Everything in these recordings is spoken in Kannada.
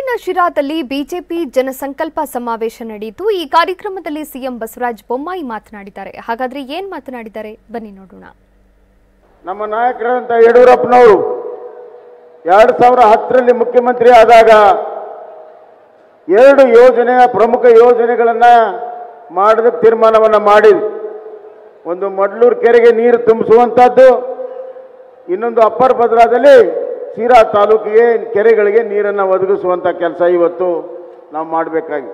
ಬೆಂಗಳೂರಿನ ಶಿರಾದಲ್ಲಿ ಬಿಜೆಪಿ ಜನಸಂಕಲ್ಪ ಸಮಾವೇಶ ನಡೆಯಿತು ಈ ಕಾರ್ಯಕ್ರಮದಲ್ಲಿ ಸಿಎಂ ಬಸವರಾಜ ಬೊಮ್ಮಾಯಿ ಮಾತನಾಡಿದ್ದಾರೆ ಹಾಗಾದ್ರೆ ಏನ್ ಮಾತನಾಡಿದ್ದಾರೆ ಬನ್ನಿ ನೋಡೋಣ ನಮ್ಮ ನಾಯಕರಾದಂಥ ಯಡಿಯೂರಪ್ಪನವರು ಎರಡು ಸಾವಿರ ಹತ್ತರಲ್ಲಿ ಮುಖ್ಯಮಂತ್ರಿ ಆದಾಗ ಎರಡು ಯೋಜನೆಯ ಪ್ರಮುಖ ಯೋಜನೆಗಳನ್ನು ಮಾಡೋದಕ್ಕೆ ತೀರ್ಮಾನವನ್ನು ಮಾಡಿದ್ರು ಒಂದು ಮಡ್ಲೂರು ಕೆರೆಗೆ ನೀರು ತುಂಬಿಸುವಂಥದ್ದು ಇನ್ನೊಂದು ಅಪ್ಪರ್ ಭದ್ರಾದಲ್ಲಿ ಸೀರಾ ತಾಲೂಕಿಗೆ ಕೆರೆಗಳಿಗೆ ನೀರನ್ನು ಒದಗಿಸುವಂಥ ಕೆಲಸ ಇವತ್ತು ನಾವು ಮಾಡಬೇಕಾಗಿ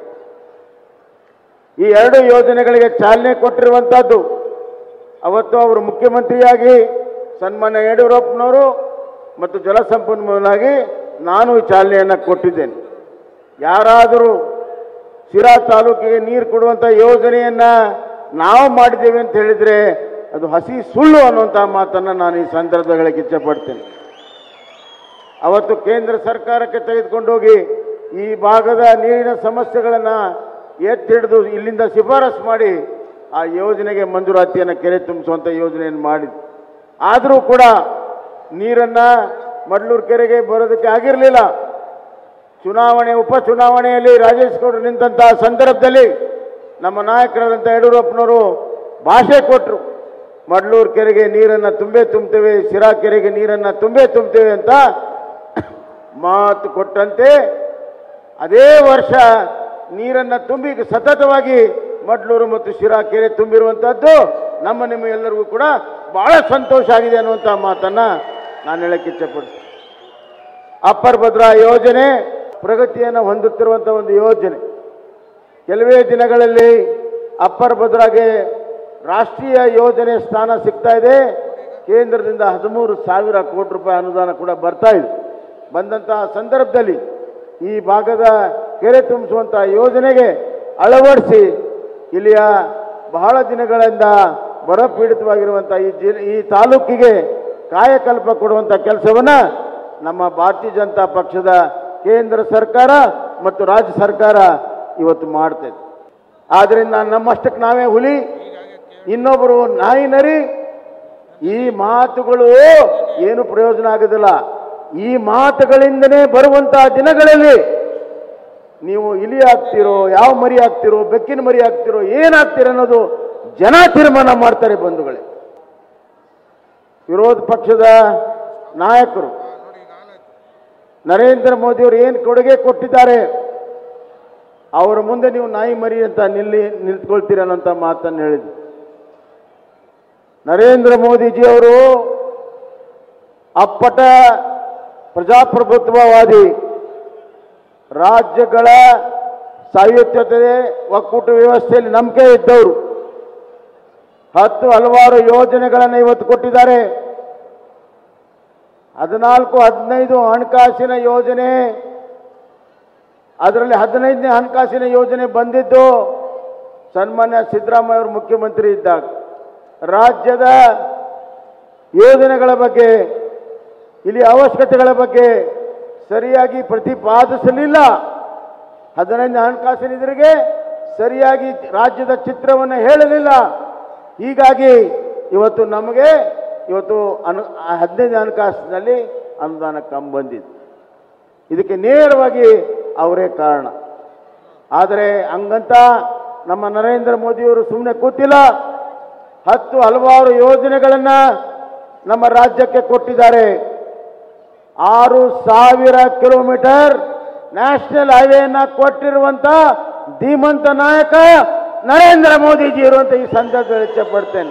ಈ ಎರಡು ಯೋಜನೆಗಳಿಗೆ ಚಾಲನೆ ಕೊಟ್ಟಿರುವಂಥದ್ದು ಅವತ್ತು ಅವರು ಮುಖ್ಯಮಂತ್ರಿಯಾಗಿ ಸನ್ಮಾನ್ಯ ಯಡಿಯೂರಪ್ಪನವರು ಮತ್ತು ಜಲಸಂಪನ್ಮೂಲನಾಗಿ ನಾನು ಈ ಚಾಲನೆಯನ್ನು ಕೊಟ್ಟಿದ್ದೇನೆ ಯಾರಾದರೂ ಸಿರಾ ತಾಲೂಕಿಗೆ ನೀರು ಕೊಡುವಂಥ ಯೋಜನೆಯನ್ನು ನಾವು ಮಾಡಿದ್ದೇವೆ ಅಂತ ಹೇಳಿದರೆ ಅದು ಹಸಿ ಸುಳ್ಳು ಅನ್ನುವಂಥ ಮಾತನ್ನು ನಾನು ಈ ಸಂದರ್ಭಗಳಿಗೆ ಇಚ್ಛೆಪಡ್ತೇನೆ ಅವತ್ತು ಕೇಂದ್ರ ಸರ್ಕಾರಕ್ಕೆ ತೆಗೆದುಕೊಂಡೋಗಿ ಈ ಭಾಗದ ನೀರಿನ ಸಮಸ್ಯೆಗಳನ್ನು ಎತ್ತಿಡಿದು ಇಲ್ಲಿಂದ ಶಿಫಾರಸು ಮಾಡಿ ಆ ಯೋಜನೆಗೆ ಮಂಜೂರಾತಿಯನ್ನು ಕೆರೆ ತುಂಬಿಸುವಂಥ ಯೋಜನೆಯನ್ನು ಮಾಡಿದ್ದು ಆದರೂ ಕೂಡ ನೀರನ್ನು ಮಡ್ಲೂರು ಕೆರೆಗೆ ಬರೋದಕ್ಕೆ ಆಗಿರಲಿಲ್ಲ ಚುನಾವಣೆ ಉಪಚುನಾವಣೆಯಲ್ಲಿ ರಾಜೇಶ್ ಗೌಡರು ನಿಂತಹ ಸಂದರ್ಭದಲ್ಲಿ ನಮ್ಮ ನಾಯಕರಾದಂಥ ಯಡಿಯೂರಪ್ಪನವರು ಭಾಷೆ ಕೊಟ್ಟರು ಮಡ್ಲೂರು ಕೆರೆಗೆ ನೀರನ್ನು ತುಂಬೇ ತುಂಬ್ತೇವೆ ಸಿರಾ ಕೆರೆಗೆ ನೀರನ್ನು ತುಂಬೇ ತುಂಬ್ತೇವೆ ಅಂತ ಮಾತು ಕೊಟ್ಟಂತೆ ಅದೇ ವರ್ಷ ನೀರನ್ನು ತುಂಬಿ ಸತತವಾಗಿ ಮಡ್ಲೂರು ಮತ್ತು ಶಿರಾ ಕೆರೆ ತುಂಬಿರುವಂಥದ್ದು ನಮ್ಮ ನಿಮ್ಮ ಎಲ್ಲರಿಗೂ ಕೂಡ ಬಹಳ ಸಂತೋಷ ಆಗಿದೆ ಅನ್ನುವಂಥ ಮಾತನ್ನು ನಾನು ಹೇಳಕ್ಕೆ ಇಚ್ಛೆಪಡ್ತೀನಿ ಅಪ್ಪರ್ ಭದ್ರಾ ಯೋಜನೆ ಪ್ರಗತಿಯನ್ನು ಹೊಂದುತ್ತಿರುವಂಥ ಒಂದು ಯೋಜನೆ ಕೆಲವೇ ದಿನಗಳಲ್ಲಿ ಅಪ್ಪರ್ ಭದ್ರಾಗೆ ರಾಷ್ಟ್ರೀಯ ಯೋಜನೆ ಸ್ಥಾನ ಸಿಗ್ತಾ ಇದೆ ಕೇಂದ್ರದಿಂದ ಹದಿಮೂರು ಸಾವಿರ ಕೋಟಿ ರೂಪಾಯಿ ಅನುದಾನ ಕೂಡ ಬರ್ತಾ ಇದೆ ಬಂದಂತಹ ಸಂದರ್ಭದಲ್ಲಿ ಈ ಭಾಗದ ಕೆರೆ ತುಂಬಿಸುವಂಥ ಯೋಜನೆಗೆ ಅಳವಡಿಸಿ ಇಲ್ಲಿಯ ಬಹಳ ದಿನಗಳಿಂದ ಬರಪೀಡಿತವಾಗಿರುವಂಥ ಈ ಜಿ ಈ ತಾಲೂಕಿಗೆ ಕಾಯಕಲ್ಪ ಕೊಡುವಂಥ ಕೆಲಸವನ್ನು ನಮ್ಮ ಭಾರತೀಯ ಜನತಾ ಪಕ್ಷದ ಕೇಂದ್ರ ಸರ್ಕಾರ ಮತ್ತು ರಾಜ್ಯ ಸರ್ಕಾರ ಇವತ್ತು ಮಾಡ್ತದೆ ಆದ್ದರಿಂದ ನಮ್ಮಷ್ಟಕ್ಕೆ ನಾವೇ ಹುಲಿ ಇನ್ನೊಬ್ಬರು ನಾಯಿ ನರಿ ಈ ಮಾತುಗಳು ಏನು ಪ್ರಯೋಜನ ಆಗೋದಿಲ್ಲ ಈ ಮಾತುಗಳಿಂದನೇ ಬರುವಂತಹ ದಿನಗಳಲ್ಲಿ ನೀವು ಇಲಿ ಆಗ್ತಿರೋ ಯಾವ ಮರಿ ಆಗ್ತಿರೋ ಬೆಕ್ಕಿನ ಮರಿ ಆಗ್ತಿರೋ ಏನಾಗ್ತಿರೋ ಅನ್ನೋದು ಜನ ತೀರ್ಮಾನ ಮಾಡ್ತಾರೆ ಬಂಧುಗಳೇ ವಿರೋಧ ಪಕ್ಷದ ನಾಯಕರು ನರೇಂದ್ರ ಮೋದಿಯವರು ಏನು ಕೊಡುಗೆ ಕೊಟ್ಟಿದ್ದಾರೆ ಅವರ ಮುಂದೆ ನೀವು ನಾಯಿ ಮರಿ ಅಂತ ನಿಲ್ಲಿ ನಿಂತ್ಕೊಳ್ತೀರ ಅನ್ನೋಂಥ ಮಾತನ್ನು ಹೇಳಿದ್ರು ನರೇಂದ್ರ ಮೋದಿಜಿಯವರು ಅಪ್ಪಟ ಪ್ರಜಾಪ್ರಭುತ್ವವಾದಿ ರಾಜ್ಯಗಳ ಸಾಯುತ್ಯತೆ ಒಕ್ಕೂಟ ವ್ಯವಸ್ಥೆಯಲ್ಲಿ ನಂಬಿಕೆ ಇದ್ದವರು ಹತ್ತು ಹಲವಾರು ಯೋಜನೆಗಳನ್ನು ಇವತ್ತು ಕೊಟ್ಟಿದ್ದಾರೆ ಹದಿನಾಲ್ಕು ಹದಿನೈದು ಹಣಕಾಸಿನ ಯೋಜನೆ ಅದರಲ್ಲಿ ಹದಿನೈದನೇ ಹಣಕಾಸಿನ ಯೋಜನೆ ಬಂದಿದ್ದು ಸನ್ಮಾನ್ಯ ಸಿದ್ದರಾಮಯ್ಯ ಅವರು ಮುಖ್ಯಮಂತ್ರಿ ಇದ್ದಾಗ ರಾಜ್ಯದ ಯೋಜನೆಗಳ ಬಗ್ಗೆ ಇಲ್ಲಿ ಅವಶ್ಯಕತೆಗಳ ಬಗ್ಗೆ ಸರಿಯಾಗಿ ಪ್ರತಿಪಾದಿಸಲಿಲ್ಲ ಹದಿನೈದನೇ ಹಣಕಾಸಿನ ಇದರಿಗೆ ಸರಿಯಾಗಿ ರಾಜ್ಯದ ಚಿತ್ರವನ್ನು ಹೇಳಲಿಲ್ಲ ಹೀಗಾಗಿ ಇವತ್ತು ನಮಗೆ ಇವತ್ತು ಅನು ಹದಿನೈದು ಹಣಕಾಸಿನಲ್ಲಿ ಅನುದಾನ ಕಮ್ಮಿ ಬಂದಿದೆ ಇದಕ್ಕೆ ನೇರವಾಗಿ ಅವರೇ ಕಾರಣ ಆದರೆ ಹಂಗಂತ ನಮ್ಮ ನರೇಂದ್ರ ಮೋದಿಯವರು ಸುಮ್ಮನೆ ಕೂತಿಲ್ಲ ಹತ್ತು ಹಲವಾರು ಯೋಜನೆಗಳನ್ನು ನಮ್ಮ ರಾಜ್ಯಕ್ಕೆ ಕೊಟ್ಟಿದ್ದಾರೆ ಆರು ಸಾವಿರ ಕಿಲೋಮೀಟರ್ ನ್ಯಾಷನಲ್ ಹೈವೇನ ಕೊಟ್ಟಿರುವಂತ ಧೀಮಂತ ನಾಯಕ ನರೇಂದ್ರ ಮೋದಿಜಿಯವರು ಅಂತ ಈ ಸಂದರ್ಭದಲ್ಲಿ ಇಚ್ಛೆಪಡ್ತೇನೆ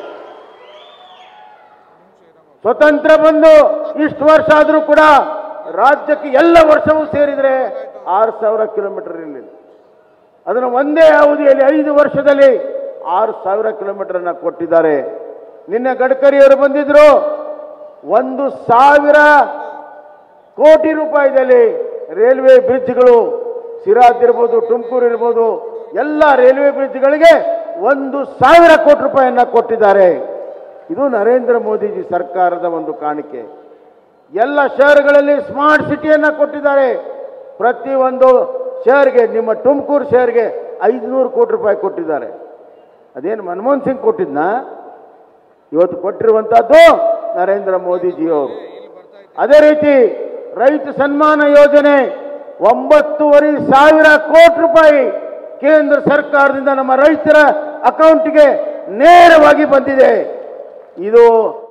ಸ್ವತಂತ್ರ ಬಂದು ಇಷ್ಟು ವರ್ಷ ಆದರೂ ಕೂಡ ರಾಜ್ಯಕ್ಕೆ ಎಲ್ಲ ವರ್ಷವೂ ಸೇರಿದರೆ ಆರು ಸಾವಿರ ಕಿಲೋಮೀಟರ್ ಇರಲಿಲ್ಲ ಅದನ್ನು ಒಂದೇ ಅವಧಿಯಲ್ಲಿ ಐದು ವರ್ಷದಲ್ಲಿ ಆರು ಸಾವಿರ ಕಿಲೋಮೀಟರ್ ಅನ್ನ ಕೊಟ್ಟಿದ್ದಾರೆ ನಿನ್ನೆ ಗಡ್ಕರಿಯವರು ಬಂದಿದ್ರು ಒಂದು ಸಾವಿರ ಕೋಟಿ ರೂಪಾಯಿದಲ್ಲಿ ರೈಲ್ವೆ ಬ್ರಿಡ್ಜ್ಗಳು ಸಿರಾದ್ ಇರ್ಬೋದು ತುಮಕೂರು ಇರ್ಬೋದು ಎಲ್ಲ ರೈಲ್ವೆ ಬ್ರಿಡ್ಜ್ಗಳಿಗೆ ಒಂದು ಸಾವಿರ ಕೋಟಿ ರೂಪಾಯಿಯನ್ನ ಕೊಟ್ಟಿದ್ದಾರೆ ಇದು ನರೇಂದ್ರ ಮೋದಿಜಿ ಸರ್ಕಾರದ ಒಂದು ಕಾಣಿಕೆ ಎಲ್ಲ ಶಹರ್ಗಳಲ್ಲಿ ಸ್ಮಾರ್ಟ್ ಸಿಟಿಯನ್ನು ಕೊಟ್ಟಿದ್ದಾರೆ ಪ್ರತಿಯೊಂದು ಶಹರ್ಗೆ ನಿಮ್ಮ ತುಮಕೂರು ಶಹರ್ಗೆ ಐದುನೂರು ಕೋಟಿ ರೂಪಾಯಿ ಕೊಟ್ಟಿದ್ದಾರೆ ಅದೇನು ಮನಮೋಹನ್ ಸಿಂಗ್ ಕೊಟ್ಟಿದ್ನಾ ಇವತ್ತು ಕೊಟ್ಟಿರುವಂತಹದ್ದು ನರೇಂದ್ರ ಮೋದಿಜಿಯವರು ಅದೇ ರೀತಿ ರೈತ ಸನ್ಮಾನ ಯೋಜನೆ ಒಂಬತ್ತೂವರೆ ಸಾವಿರ ಕೋಟಿ ರೂಪಾಯಿ ಕೇಂದ್ರ ಸರ್ಕಾರದಿಂದ ನಮ್ಮ ರೈತರ ಅಕೌಂಟ್ಗೆ ನೇರವಾಗಿ ಬಂದಿದೆ ಇದು